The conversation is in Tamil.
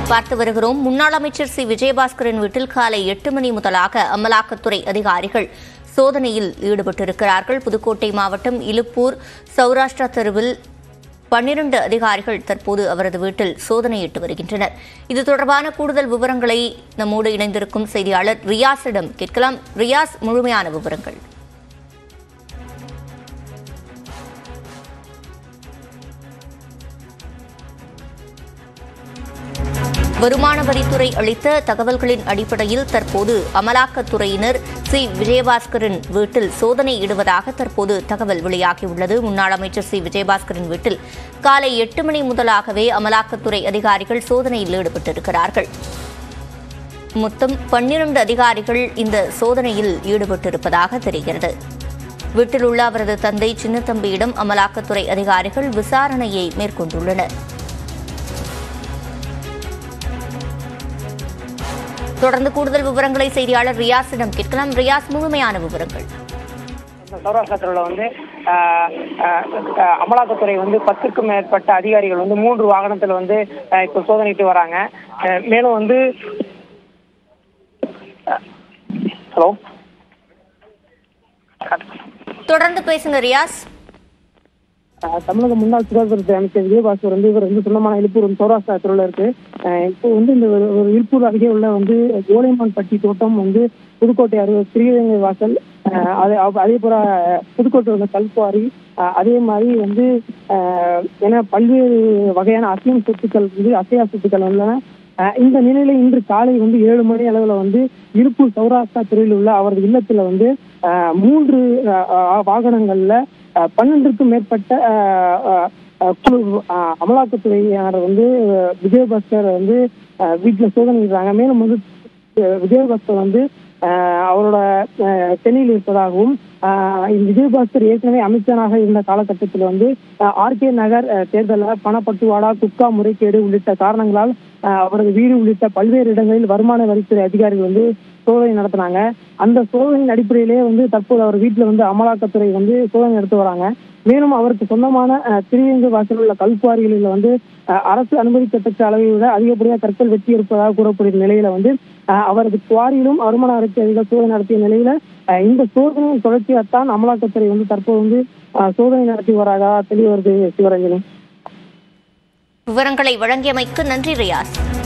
பார்த்து வருகிறோம் முன்னாள் அமைச்சர் சி விஜயபாஸ்கரின் வீட்டில் காலை எட்டு மணி முதலாக அமலாக்கத்துறை அதிகாரிகள் சோதனையில் ஈடுபட்டிருக்கிறார்கள் புதுக்கோட்டை மாவட்டம் இலுப்பூர் சௌராஷ்டிரா தெருவில் பன்னிரண்டு அதிகாரிகள் தற்போது அவரது வீட்டில் சோதனையிட்டு வருகின்றனர் இது தொடர்பான கூடுதல் விவரங்களை நம்மோடு இணைந்திருக்கும் செய்தியாளர் ரியாஸிடம் கேட்கலாம் ரியாஸ் முழுமையான விவரங்கள் வருமான வரித்துறை அளித்த தகவல்களின் அடிப்படையில் தற்போது அமலாக்கத்துறையினர் சி விஜயபாஸ்கரின் வீட்டில் சோதனையிடுவதாக தற்போது தகவல் வெளியாகியுள்ளது முன்னாள் அமைச்சர் சி விஜயபாஸ்கரின் வீட்டில் காலை எட்டு மணி முதலாகவே அமலாக்கத்துறை அதிகாரிகள் சோதனையில் ஈடுபட்டிருக்கிறார்கள் மொத்தம் பன்னிரண்டு அதிகாரிகள் இந்த சோதனையில் ஈடுபட்டிருப்பதாக தெரிகிறது வீட்டில் உள்ள அவரது தந்தை சின்னத்தம்பியிடம் அமலாக்கத்துறை அதிகாரிகள் விசாரணையை மேற்கொண்டுள்ளனர் தொடர்ந்து கூடுதல் விவரங்களை செய்தியாளர் ரியாஸிடம் கேட்கலாம் ரியாஸ் முழுமையான விவரங்கள் இந்த சௌராஷ்டிரத்தில் வந்து ஆஹ், ஆஹ், ஆஹ், அமலாக்கத்துறை வந்து பத்துக்கும் மேற்பட்ட அதிகாரிகள் வந்து மூன்று வாகனத்தில் வந்து ஆஹ், இப்போ சோதனையிட்டு வராங்க ஆஹ், மேலும் வந்து ஹலோ தொடர்ந்து பேசுங்க ரியாஸ் ஆஹ் தமிழக முன்னாள் சுகாதாரத்துறை அமைச்சர் விஜயபாஸ்கர் வந்து இவர் வந்து சொந்தமான இழுப்பூர் சௌராஷ்டிரத்தில் இருக்கு ஆஹ் இப்போ வந்து இந்த ஒரு ஒரு இழுப்பூர் அருகே உள்ள வந்து கோலைமான்பட்டி தோட்டம் வந்து புதுக்கோட்டை அருகே ஸ்ரீரங்க வாசல் ஆஹ் அதே அவ்- அதே போல புதுக்கோட்டை உள்ள கல்குவாரி ஆஹ் அதே மாதிரி வந்து ஆஹ் என பல்வேறு வகையான அசையும் சொத்துக்கள் வந்து அசையா சொத்துக்கள் உள்ளன ஆஹ் இந்த நிலையில இன்று காலை வந்து ஏழு மணி அளவுல வந்து இருப்பூர் சௌராஷ்டிரா துறையில் உள்ள அவரது இல்லத்துல வந்து ஆஹ் மூன்று ஆஹ் ஆஹ் வாகனங்கள்ல ஆஹ் பன்னெண்டுக்கும் மேற்பட்ட ஆஹ் ஆஹ் ஆஹ் குழு ஆஹ் அமலாக்கத்துறையினர் வந்து ஆஹ் விஜயபாஸ்கர் வந்து ஆஹ் வீட்டுல சோதனையிடுறாங்க மேலும் வந்து ஆஹ் விஜயபாஸ்கர் வந்து ஆஹ் அவரோட ஆஹ் சென்னையில் இருப்பதாகவும் ஆஹ் இந்த விஜயபாஸ்கர் ஏற்கனவே அமைச்சராக இருந்த காலகட்டத்தில் வந்து ஆர்கே நகர் ஆஹ் தேர்தலில் பணப்பட்டுவாடா குட்கா முறைகேடு உள்ளிட்ட காரணங்களால் ஆஹ் அவரது வீடு உள்ளிட்ட பல்வேறு இடங்களில் வருமான வரித்துறை அதிகாரிகள் வந்து சோதனை நடத்தினாங்க அந்த சோதனையின் அடிப்படையிலேயே வந்து தற்போது அவர் வீட்டில் வந்து அமலாக்கத்துறை வந்து சோதனை நடத்தி வராங்க மேலும் அவருக்கு சொந்தமான அஹ், திருவேங்கு வாசல் உள்ள கல்குவாரிகளில் வந்து அஹ், அரசு அனுமதிக்கத்தக்க அளவை விட அதிகப்படியாக கற்கள் வெட்டி இருப்பதாக கூறக்கூடிய நிலையில வந்து அஹ், அவரது குவாரியிலும் வருமான வரித்துறை அதிகாரிகள் சோதனை நடத்திய நிலையில அஹ், இந்த சோதனையின் தொடர்ச்சியாகத்தான் அமலாக்கத்துறை வந்து தற்போது வந்து அஹ், சோதனை நடத்தி வராதா தெரிய வருது சிவரஞ்சனி விவரங்களை வழங்கியமைக்கு நன்றி ரியாஸ்